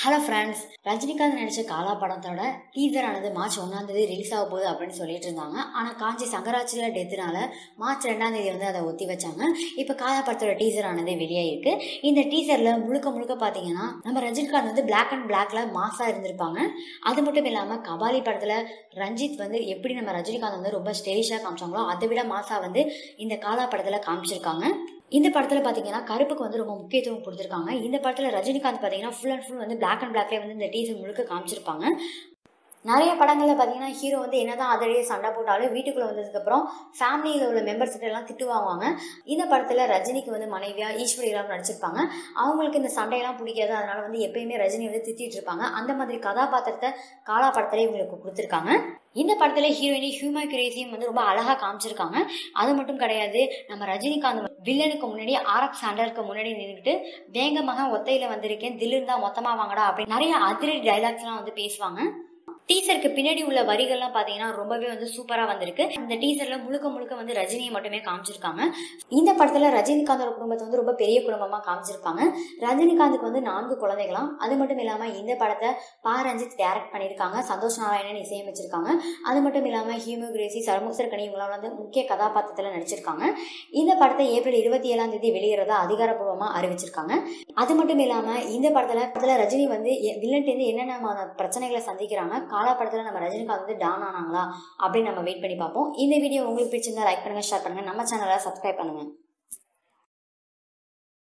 hello friends Rajinikanth நடித்த காலா படத்தோட teaser ஆனது மார்ச் ஒன்றாம் தேதி ரிலீஸ் ஆக போகுது அப்படின்னு சொல்லிட்டு இருந்தாங்க ஆனால் காஞ்சி சங்கராச்சாரியா டெத்துனால மார்ச் ரெண்டாம் தேதி வந்து அதை ஒத்தி வச்சாங்க இப்போ காலா படத்தோட டீசர் ஆனது வெளியாயிருக்கு இந்த டீசரில் முழுக்க முழுக்க பார்த்தீங்கன்னா நம்ம ரஜினிகாந்த் வந்து பிளாக் அண்ட் பிளாக்ல மாஸாக இருந்திருப்பாங்க அது மட்டும் இல்லாமல் கபாலி படத்தில் ரஞ்சித் வந்து எப்படி நம்ம ரஜினிகாந்த் வந்து ரொம்ப ஸ்டைலிஷாக காமிச்சாங்களோ அதை விட மாஸாக வந்து இந்த காலா படத்தில் காமிச்சிருக்காங்க இந்த படத்தில் பார்த்தீங்கன்னா கருப்புக்கு வந்து ரொம்ப முக்கியத்துவம் கொடுத்துருக்காங்க இந்த படத்தில் ரஜினிகாந்த் பார்த்தீங்கன்னா ஃபுல் அண்ட் ஃபுல் வந்து பிளாக் அண்ட் பிளாக்லேயே வந்து இந்த டீசர் முழுக்க காமிச்சிருப்பாங்க நிறைய படங்களில் பார்த்தீங்கன்னா ஹீரோ வந்து என்னதான் அதிலேயே சண்டை போட்டாலும் வீட்டுக்குள்ளே வந்ததுக்கப்புறம் ஃபேமிலியில் உள்ள மெம்பர்ஸ் கிட்ட எல்லாம் திட்டு வாங்குவாங்க இந்த படத்தில் ரஜினிக்கு வந்து மனைவியாக ஈஸ்வரி எல்லாம் நடிச்சிருப்பாங்க அவங்களுக்கு இந்த சண்டையெல்லாம் பிடிக்காது அதனால வந்து எப்பயுமே ரஜினி வந்து திட்டிட்டு இருப்பாங்க அந்த மாதிரி கதாபாத்திரத்தை காலா படத்திலே இவங்களுக்கு கொடுத்துருக்காங்க இந்த படத்தில் ஹீரோயினி ஹியூமா கிரேசியும் வந்து ரொம்ப அழகாக காமிச்சிருக்காங்க அது மட்டும் கிடையாது நம்ம ரஜினிகாந்த் வில்லனுக்கு முன்னாடி ஆர்எஃப் சாண்டருக்கு முன்னாடி நின்றுட்டு வேகமாக ஒத்தையில் வந்திருக்கேன் தில்லுன்னு தான் மொத்தமாக வாங்கடா அப்படின்னு நிறைய அதிரடி டைலாக்ஸ்லாம் வந்து பேசுவாங்க டீசருக்கு பின்னாடி உள்ள வரிகள்லாம் பார்த்தீங்கன்னா ரொம்பவே வந்து சூப்பராக வந்திருக்கு இந்த டீசரில் முழுக்க முழுக்க வந்து ரஜினியை மட்டுமே காமிச்சிருக்காங்க இந்த படத்தில் ரஜினிகாந்தோட குடும்பத்தை வந்து ரொம்ப பெரிய குடும்பமாக காமிச்சிருப்பாங்க ரஜினிகாந்துக்கு வந்து நான்கு குழந்தைகளாம் அது மட்டும் இல்லாமல் இந்த படத்தை பா ரஞ்சித் டைரக்ட் பண்ணியிருக்காங்க சந்தோஷ் நாராயணன் இசையமைச்சிருக்காங்க அது மட்டும் இல்லாமல் ஹியூமோ கிரேசி சரமுசர் கனி இவங்களாம் வந்து முக்கிய கதாபாத்திரத்தில் நடிச்சிருக்காங்க இந்த படத்தை ஏப்ரல் இருபத்தி ஏழாம் தேதி வெளியிறதா அதிகாரப்பூர்வமாக அறிவிச்சிருக்காங்க அது மட்டும் இல்லாமல் இந்த படத்தில் படத்தில் ரஜினி வந்து வில்லன்ட்டேருந்து என்னென்ன பிரச்சனைகளை சந்திக்கிறாங்க காலா படத்தில் நம்ம ரஜினிகாந்த் வந்து டான் ஆனாங்களா அப்படின்னு நம்ம வெயிட் பண்ணி பார்ப்போம் இந்த வீடியோ உங்களுக்கு பிடிச்சிருந்தா லைக் பண்ணுங்கள் ஷேர் பண்ணுங்கள் நம்ம சேனலை சப்ஸ்கிரைப் பண்ணுங்கள்